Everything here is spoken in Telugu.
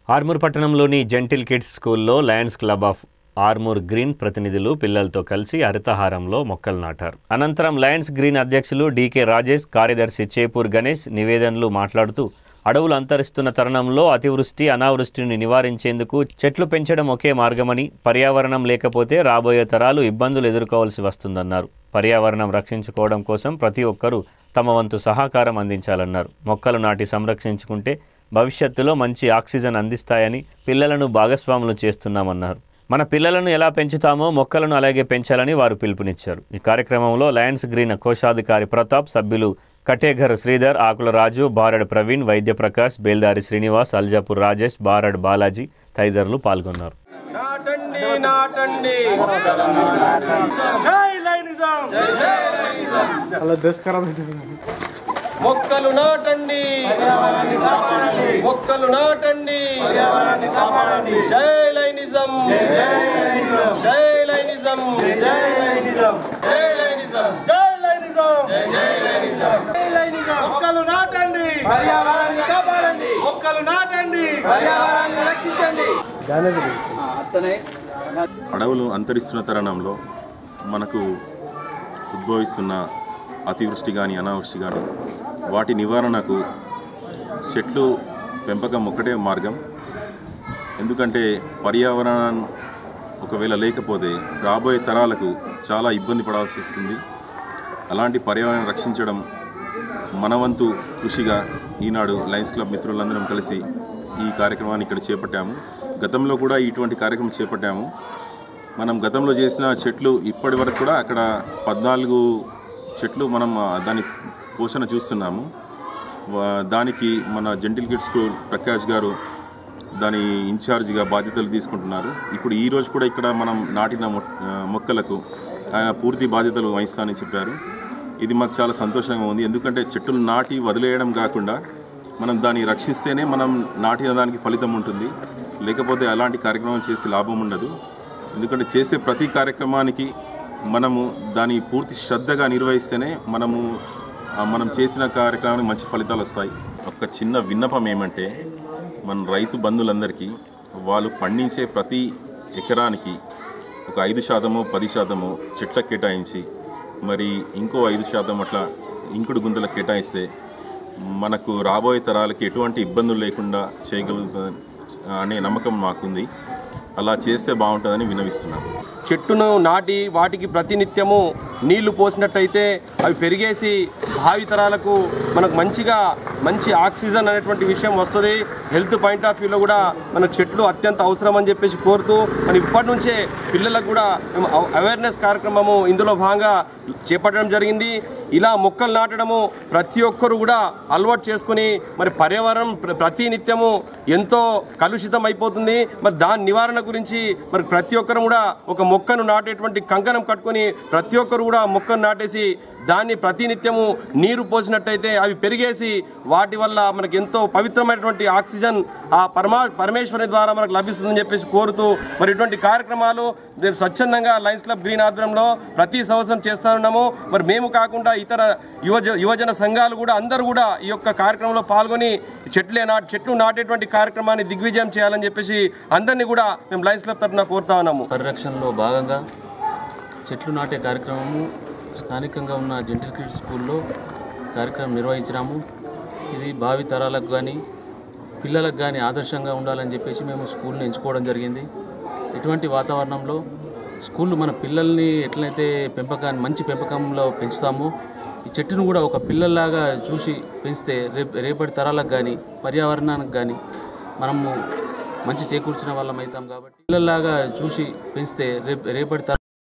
ఆర్మూర్ పట్టణంలోని జెంటిల్ కిడ్స్ స్కూల్లో lions club of Armoor green ప్రతినిధులు పిల్లలతో కలిసి హరితహారంలో మొక్కలు నాటారు అనంతరం లయన్స్ గ్రీన్ అధ్యక్షులు డీకే రాజేష్ కార్యదర్శి చేపూర్ గణేష్ నివేదనలు మాట్లాడుతూ అడవులు అంతరిస్తున్న తరుణంలో అతివృష్టి అనావృష్టిని నివారించేందుకు చెట్లు పెంచడం ఒకే మార్గమని పర్యావరణం లేకపోతే రాబోయే తరాలు ఇబ్బందులు ఎదుర్కోవాల్సి వస్తుందన్నారు పర్యావరణం రక్షించుకోవడం కోసం ప్రతి ఒక్కరూ తమ వంతు సహకారం అందించాలన్నారు మొక్కలు నాటి సంరక్షించుకుంటే భవిష్యత్తులో మంచి ఆక్సిజన్ అందిస్తాయని పిల్లలను భాగస్వాములు చేస్తున్నామన్నారు మన పిల్లలను ఎలా పెంచుతామో మొక్కలను అలాగే పెంచాలని వారు పిలుపునిచ్చారు ఈ కార్యక్రమంలో లయన్స్ గ్రీన్ కోశాధికారి ప్రతాప్ సభ్యులు కటేఘర్ శ్రీధర్ ఆకుల రాజు బారడ్ ప్రవీణ్ వైద్య ప్రకాష్ బేల్దారి శ్రీనివాస్ అల్జాపూర్ రాజేష్ బారడ్ బాలాజీ తదితరులు పాల్గొన్నారు నాటండి నాటండి జై లైనిజం మొక్కలు నాటండి మొక్కలు నాటండి జై లైనిజం జై లైనిజం జై లైనిజం జై లైనిజం జై లైనిజం జై లైనిజం మొక్కలు నాటండి పర్యావరణాన్ని కాపాడండి మొక్కలు నాటండి పర్యావరణాన్ని రక్షించండి అడవులు అంతరిస్తున్న తరుణంలో మనకు ఉద్భవిస్తున్న అతివృష్టి కానీ అనావృష్టి కానీ వాటి నివారణకు చెట్లు పెంపకం ఒకటే మార్గం ఎందుకంటే పర్యావరణం ఒకవేళ లేకపోతే రాబోయే తరాలకు చాలా ఇబ్బంది పడాల్సి వస్తుంది అలాంటి పర్యావరణం రక్షించడం మన వంతు కృషిగా ఈనాడు లయన్స్ క్లబ్ మిత్రులందరం కలిసి ఈ కార్యక్రమాన్ని ఇక్కడ చేపట్టాము గతంలో కూడా ఇటువంటి కార్యక్రమం చేపట్టాము మనం గతంలో చేసిన చెట్లు ఇప్పటి వరకు కూడా అక్కడ పద్నాలుగు చెట్లు మనం ఆ, దాని పోషణ చూస్తున్నాము వా- దానికి మన జెంటిల్ కిడ్ స్కూల్ ప్రకాష్ గారు దాని ఇన్ఛార్జిగా బాధ్యతలు తీసుకుంటున్నారు ఇప్పుడు ఈ రోజు కూడా ఇక్కడ మనం నాటిన మొ- ఆ, మొక్కలకు ఆయన పూర్తి బాధ్యతలు వహిస్తానని చెప్పారు ఇది మాకు చాలా సంతోషంగా ఉంది ఎందుకంటే చెట్టులు నాటి వదిలేయడం కాకుండా మనం దాన్ని రక్షిస్తేనే మనం నాటిన దానికి ఫలితం ఉంటుంది లేకపోతే అలాంటి కార్యక్రమం చేసి లాభం ఉండదు ఎందుకంటే చేసే ప్రతి కార్యక్రమానికి మనము దాని పూర్తి శ్రద్ధగా నిర్వహిస్తేనే మనము ఆ, మనం చేసిన కార్యక్రమానికి మంచి ఫలితాలు వస్తాయి ఒక చిన్న విన్నపం ఏమంటే మన రైతు బంధువులందరికీ వాళ్ళు పండించే ప్రతి ఎకరానికి ఒక ఐదు శాతము పది శాతము చెట్లకు కేటాయించి మరి ఇంకో ఐదు శాతం అట్లా ఇంకుడు గుంతలకు కేటాయిస్తే మనకు రాబోయే తరాలకి ఎటువంటి ఇబ్బందులు లేకుండా చేయగలుగుతుంది అనే నమ్మకం మాకుంది అలా చేస్తే బాగుంటుందని వినవిస్తున్నాను చెట్టును నాటి వాటికి ప్రతినిత్యము నీళ్లు పోసినట్టయితే అవి పెరిగేసి భావితరాలకు మనకు మంచిగా మంచి ఆక్సిజన్ అనేటువంటి విషయం వస్తుంది హెల్త్ పాయింట్ ఆఫ్ వ్యూలో కూడా మనకు చెట్లు అత్యంత అవసరం అని చెప్పేసి కోరుతూ మనం ఇప్పటి నుంచే పిల్లలకు కూడా మేము అవ- అవేర్నెస్ కార్యక్రమము ఇందులో భాగంగా చేపట్టడం జరిగింది ఇలా మొక్కలు నాటడము ప్రతి ఒక్కరు కూడా అలవాటు చేసుకుని మరి పర్యావరణం ప్ర- ప్రతి నిత్యము ఎంతో కలుషితం అయిపోతుంది మరి దాని నివారణ గురించి మరి ప్రతి ఒక్కరు కూడా ఒక మొక్కను నాటేటువంటి కంకణం కట్టుకొని ప్రతి ఒక్కరు కూడా మొక్కను నాటేసి దాన్ని ప్రతినిత్యము నీరు పోసినట్టయితే అవి పెరిగేసి వాటి వల్ల మనకు ఎంతో పవిత్రమైనటువంటి ఆక్సిజన్ ఆ పరమా పరమేశ్వరి ద్వారా మనకు లభిస్తుందని చెప్పేసి కోరుతూ మరి ఇటువంటి కార్యక్రమాలు నేను స్వచ్ఛందంగా లయన్స్ క్లబ్ గ్రీన్ ఆధ్వర్యంలో ప్రతి సంవత్సరం చేస్తూ ఉన్నాము మరి మేము కాకుండా ఇతర యువజ యువజన సంఘాలు కూడా అందరూ కూడా ఈ యొక్క కార్యక్రమంలో పాల్గొని చెట్లే నా చెట్లు నాటేటువంటి కార్యక్రమాన్ని దిగ్విజయం చేయాలని చెప్పేసి అందరినీ కూడా మేము లయన్స్ క్లబ్ తరఫున కోరుతా ఉన్నాము పరిరక్షణలో భాగంగా చెట్లు నాటే కార్యక్రమము స్థానికంగా ఉన్న జెంటిల్ కిడ్ స్కూల్లో కార్యక్రమం నిర్వహించినాము ఇది భావి తరాలకు కానీ పిల్లలకు కానీ ఆదర్శంగా ఉండాలని చెప్పేసి మేము స్కూల్ని ఎంచుకోవడం జరిగింది ఇటువంటి వాతావరణంలో స్కూల్ మన పిల్లల్ని ఎట్లయితే పెంపకాన్ని మంచి పెంపకంలో పెంచుతామో ఈ చెట్టును కూడా ఒక పిల్లల్లాగా చూసి పెంచితే రేపు రేపటి తరాలకు కానీ పర్యావరణానికి కానీ మనము మంచి చేకూర్చిన వాళ్ళం అవుతాం కాబట్టి పిల్లల్లాగా చూసి పెంచితే రేపు రేపటి తరాలకు